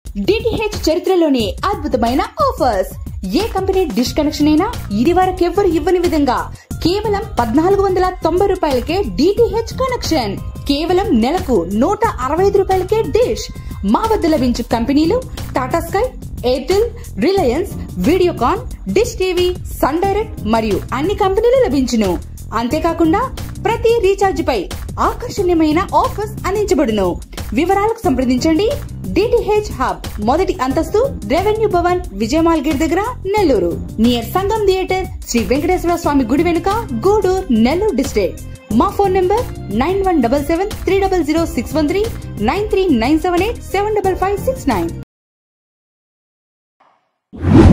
DTH చరిత్రలోనే అద్భుతమైన offers ఏ కంపెనీ డిష్ కనెక్షన్ అయినా ఇది వరకు ఎవ్వరు ఇవ్వని విధంగా కేవలం పద్నాలుగు వందల తొంభై రూపాయలకే డిటిహెచ్ కనెక్షన్ కేవలం నెలకు నూట అరవై ఐదు రూపాయలకే డిష్ మా వద్ద లభించు కంపెనీలు Tata Sky Airtel Reliance Videocon Dish TV Sun Direct మరియు అన్ని కంపెనీలు లభించును అంతేకాకుండా ప్రతి రీఛార్జ్ పై ఆకర్షణీయమైన ఆఫర్స్ అందించబడును వివరాలకు సంప్రదించండి డిటిహెచ్ హబ్ మొదటి అంతస్తు రెవెన్యూ భవన్ విజయమాల్ గేట్ దగ్గర నెల్లూరు నియర్ సంగం థియేటర్ శ్రీ వెంకటేశ్వర స్వామి గుడి వెనుక గూడూరు నెల్లూరు డిస్ట్రిక్ట్ మా phone number nine one double seven three double zero six one three nine three nine seven eight seven double five six nine